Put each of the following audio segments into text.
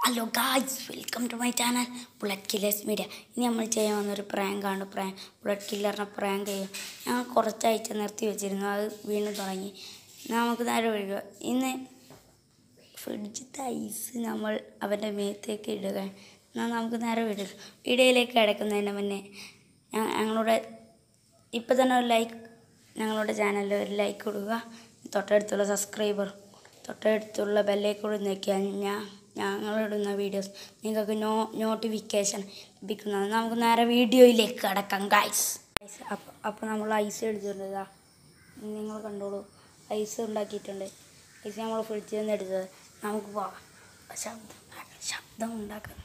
Hello guys welcome to my channel bullet killers media ഇനി നമ്മൾ ചെയ്യാൻ വന്നൊരു പ്രാങ്കാണ് പ്രാങ്ക് ബുള്ളറ്റ് കില്ലറിനെ പ്രാങ്ക് ചെയ്യും ഞങ്ങൾ കുറച്ചാഴ്ച നിർത്തി വെച്ചിരുന്നു അത് വീണ്ടും തുടങ്ങി നമുക്ക് നേരെ ഒഴുകുക ഇന്ന് ഫ്രിഡ്ജിത്തെ ഐസ് നമ്മൾ അവൻ്റെ മേത്തേക്ക് ഇടുക എന്നാൽ നമുക്ക് നേരെ വിടുക വീഡിയോയിലേക്ക് കിടക്കുന്നതിന് മുന്നേ ഞ- ഞങ്ങളുടെ ഇപ്പം തന്നെ ഒരു ലൈക്ക് ഞങ്ങളുടെ ചാനലിൽ ഒരു ലൈക്ക് കൊടുക്കുക തൊട്ടടുത്തുള്ള സബ്സ്ക്രൈബർ തൊട്ടടുത്തുള്ള ബെല്ലേക്ക് കൂടി നോക്കിയാൽ ഞാൻ ഞങ്ങളിടുന്ന വീഡിയോസ് നിങ്ങൾക്ക് നോ നോട്ടിഫിക്കേഷൻ ലഭിക്കുന്നതാണ് നമുക്ക് നേരെ വീഡിയോയിലേക്ക് കിടക്കാം ഗൈസ് അപ്പം അപ്പോൾ നമ്മൾ ഐസ് എടുത്തിട്ടുണ്ട് ഇതാ നിങ്ങൾ കണ്ടോളൂ ഐസ് ഉണ്ടാക്കിയിട്ടുണ്ട് ഐസ് നമ്മൾ ഫ്രിഡ്ജിൽ നിന്ന് എടുത്തത് നമുക്ക് പോവാം ശബ്ദം ഉണ്ടാക്കാം ശബ്ദം ഉണ്ടാക്കാം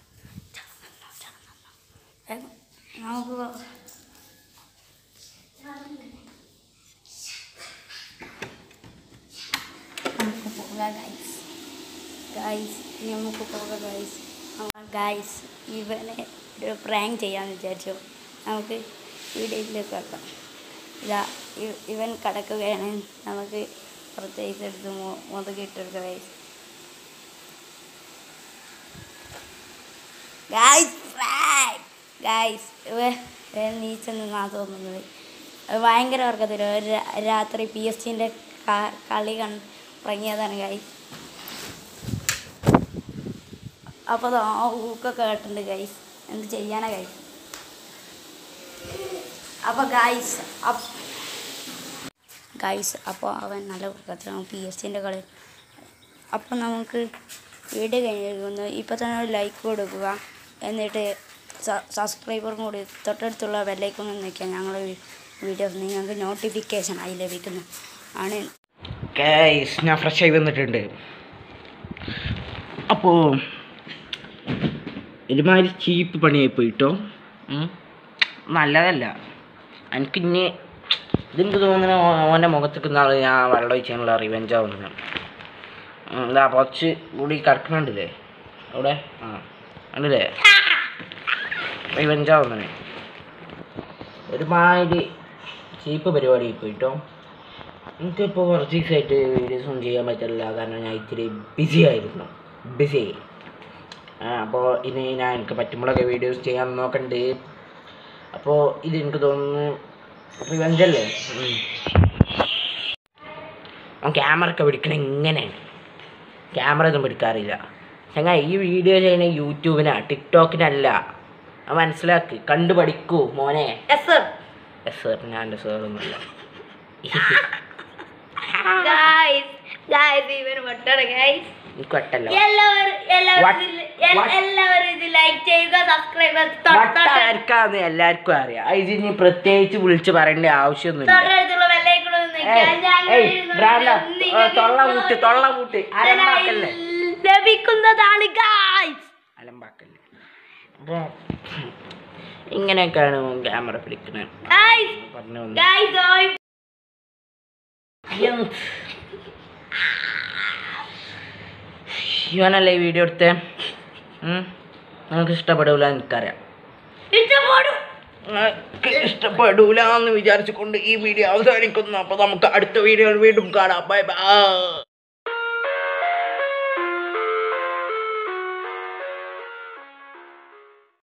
വേഗം നമുക്ക് പോവാം നമുക്ക് പോകാം ഗൈസ് ഗൈസ് ഇനി നമുക്ക് പോകാം ഗൈസ് ഗൈസ് ഇവനെ ഒരു പ്രാങ്ക് ചെയ്യാമെന്ന് വിചാരിച്ചു നമുക്ക് വീഡിയോയിലേക്ക് വെക്കാം ഇതാ ഇ- ഇവൻ കിടക്കുകയാണ് നമുക്ക് കുറച്ച് ഐസ് എടുത്ത് മു- മുതുകിട്ടെടുക്കാം ഗൈസ് ഗൈസ് പ്രാങ്ക് ഗൈസ് ഇവ ഇവൻ നീച്ചെന്നാ തോന്നുന്നത് അത് ഭയങ്കര ഉറക്കത്തിൽ ഒരു രാ- രാത്രി പി എസ് ടിൻ്റെ കളി കണ്ട് ഇറങ്ങിയതാണ് ഗൈസ് അപ്പോൾ ആ ഊക്കൊക്കെ കേട്ടിട്ടുണ്ട് ഗൈസ് എന്ത് ചെയ്യാനാ ഗൈസ് അപ്പോൾ ഗൈസ് ഗൈസ് അപ്പോൾ അവൻ നല്ല ഉറക്കത്തിലാണ് പി എസ് ടിൻ്റെ കളി അപ്പോൾ നമുക്ക് വീഡിയോ കഴിഞ്ഞിരിക്കുന്നു ഇപ്പോൾ തന്നെ ഒരു ലൈക്ക് കൊടുക്കുക എന്നിട്ട് സബ്സ്ക്രൈബറും കൂടി തൊട്ടടുത്തുള്ള ബെല്ലൈക്കൊന്ന് നിൽക്കുക ഞങ്ങളുടെ വീഡിയോസ് നിങ്ങൾക്ക് നോട്ടിഫിക്കേഷൻ ആയി ലഭിക്കുന്നു ആണ് ഗൈസ് ഞാൻ ഫ്രഷ് ആയി വന്നിട്ടുണ്ട് അപ്പോൾ ഒരുമാതിരി ചീപ്പ് പണിയായി പോയിട്ടോ ഉം. നല്ലതല്ല എനിക്ക് ഇനി ഇതെനിക്ക് തോന്നുന്നു ഓൻ്റെ മുഖത്തേക്ക് നാളെ ഞാൻ വെള്ളം ഒഴിച്ചാനുള്ള റിവെഞ്ച് ആവുന്നത് എന്താ കുറച്ച് കൂടി കിടക്കണുണ്ടല്ലേ അവിടെ ആ ഉണ്ടല്ലേ റിവെഞ്ച് ആവുന്നത് ഒരുമാതിരി ചീപ്പ് പരിപാടി പോയിട്ടോ എനിക്കിപ്പോൾ കുറച്ച് ദിവസമായിട്ട് വീഡിയോസ് ഒന്നും ചെയ്യാൻ പറ്റില്ല കാരണം ഞാൻ ഇത്തിരി ബിസി ആയിരുന്നു ബിസി അപ്പോൾ ഇനി ഞാൻ എനിക്ക് പറ്റുമ്പോഴൊക്കെ വീഡിയോസ് ചെയ്യാൻ നോക്കണ്ട് അപ്പോൾ ഇത് എനിക്ക് തോന്നുന്നു റിവെഞ്ച് അല്ലേ ക്യാമറ ഒക്കെ പിടിക്കണ ഇങ്ങനെയാണ് ക്യാമറ ഒന്നും പിടിക്കാറില്ല ചങ്ങ ഈ വീഡിയോ ചെയ്യണ യൂട്യൂബിനാ ടിക്ടോക്കിനല്ല അത് മനസ്സിലാക്ക് കണ്ടു പഠിക്കൂ മോനെ എസ് സർ എസ് സർ ഞാൻ എൻ്റെ സാറൊന്നുമില്ല ഗൈസ് ഗൈസ് ഇവന് വട്ടാണ് ഗൈസ് എനിക്ക് വട്ടല്ല എല്ലാവരും എല്ലാവരും What? ഇതിൽ- എൽ- What? എല്ലാവരും ഇത് ലൈക്ക് ചെയ്യുക സബ്സ്ക്രൈബ് വട്ടായിരിക്കാന്ന് എല്ലാവർക്കും അറിയാം ഇത് ഇനി പ്രത്യേകിച്ച് വിളിച്ച് പറയേണ്ട ആവശ്യമൊന്നുമില്ല തൊട്ടടുത്തുള്ള ബെല്ലൈക്കൺ ഏയ്, ഏയ്, ബ്രാൻഡ, ഏ, തൊള്ള മൂട്ട് തൊള്ള മൂട്ട് അലമ്പാക്കല്ലേ ലഭിക്കുന്നതാണ് ഗൈസ് അലമ്പാക്കല്ലേ അപ്പോൾ ഇങ്ങനെയൊക്കെയാണ് ക്യാമറ പിടിക്കുന്നത് ഗൈസ് പറഞ്ഞു വന്നു ഗൈസ് ഇവനല്ലേ ഈ വീഡിയോ എടുത്തേ ഉം? നിങ്ങൾക്ക് ഇഷ്ടപ്പെടില്ല എനിക്കറിയാം ഇഷ്ടപ്പെടും നിങ്ങൾക്ക് ഇഷ്ടപ്പെടൂല എന്ന് വിചാരിച്ചുകൊണ്ട് ഈ വീഡിയോ അവസാനിക്കുന്നു അപ്പോൾ നമുക്ക് അടുത്ത വീഡിയോയിൽ വീണ്ടും കാണാം ബൈ ബൈ